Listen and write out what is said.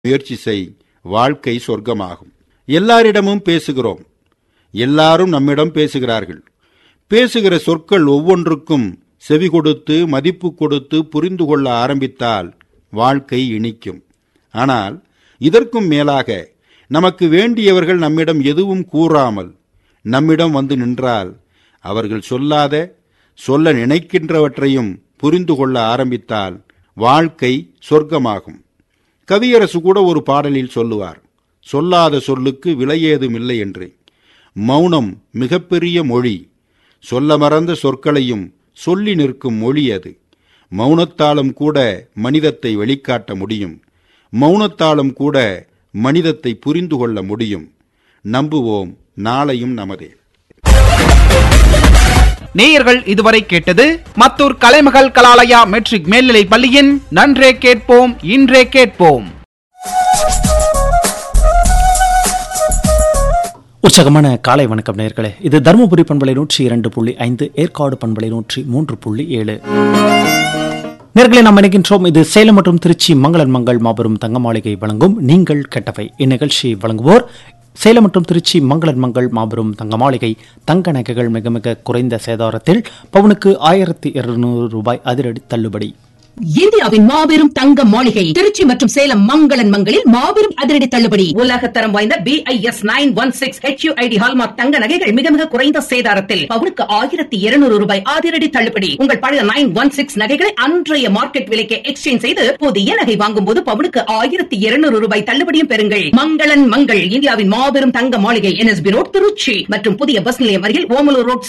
முயற்சி செய் வாழ்க்கை சொர்க்கமாகும் எல்லாரிடமும் பேசுகிறோம் எல்லாரும் நம்மிடம் பேசுகிறார்கள் பேசுகிற சொற்கள் ஒவ்வொன்றுக்கும் செவி கொடுத்து மதிப்பு கொடுத்து புரிந்து கொள்ள ஆரம்பித்தால் வாழ்க்கை இனிக்கும் ஆனால் இதற்கும் மேலாக நமக்கு வேண்டியவர்கள் நம்மிடம் எதுவும் கூறாமல் நம்மிடம் வந்து நின்றால் அவர்கள் சொல்லாத சொல்ல நினைக்கின்றவற்றையும் புரிந்து கொள்ள ஆரம்பித்தால் வாழ்க்கை சொர்க்கமாகும் கவியரசு கூட ஒரு பாடலில் சொல்லுவார் சொல்லாத சொல்லுக்கு விலையேதும் இல்லை என்று மௌனம் மிகப்பெரிய மொழி சொல்ல மறந்த சொற்களையும் சொல்லி நிற்கும் மொழி அது மௌனத்தாலும் கூட மனிதத்தை வெளிக்காட்ட முடியும் மௌனத்தாலும் கூட மனிதத்தை புரிந்து கொள்ள முடியும் நம்புவோம் நாளையும் நமதே நேயர்கள் இதுவரை கேட்டது மத்தூர் கலைமகள் கலாலயா மெட்ரிக் மேல்நிலை பள்ளியின் நன்றே கேட்போம் இன்றே கேட்போம் உற்சாகமான காலை வணக்கம் நேர்களே இது தருமபுரி பண்பலை நூற்றி இரண்டு புள்ளி ஐந்து ஏற்காடு பண்பலை நூற்றி மூன்று புள்ளி ஏழு நேர்களை நாம் நினைக்கின்றோம் இது சேலம் மற்றும் திருச்சி மங்களன் மங்கள் மாபெரும் தங்க மாளிகை வழங்கும் நீங்கள் கெட்டவை இந்நிகழ்ச்சி வழங்குவோர் சேலம் மற்றும் திருச்சி மங்களன் மங்கள் மாபெரும் தங்க மாளிகை தங்க நகைகள் மிக மிக குறைந்த சேதாரத்தில் பவுனுக்கு ஆயிரத்தி இருநூறு ரூபாய் அதிரடி தள்ளுபடி இந்தியாவின் மாபெரும் தங்க மாளிகை திருச்சி மற்றும் சேலம் மங்களன் மங்களில் மாபெரும் அதிரடி தள்ளுபடி உலகத்தரம் வாய்ந்த B I S nine one six H ID hallmark தங்க நகைகள் மிக மிக குறைந்த சேதாரத்தில் பவுனுக்கு ஆயிரத்தி இருநூறு ரூபாய் அதிரடி தள்ளுபடி உங்கள் பழைய நைன் ஒன் சிக்ஸ் நகைகளை அன்றைய மார்க்கெட் விலைக்கு எக்ஸ்சேஞ்ச் செய்து புதிய நகை வாங்கும் போது பவுனுக்கு ஆயிரத்தி இருநூறு ரூபாய் தள்ளுபடியும் பெறுங்கள் மங்களன் மங்கள் இந்தியாவின் மாபெரும் தங்க மாளிகை என்எஸ்பி ரோட் திருச்சி மற்றும் புதிய பஸ் நிலையம் அருகில் ஓமலூர் ரோட்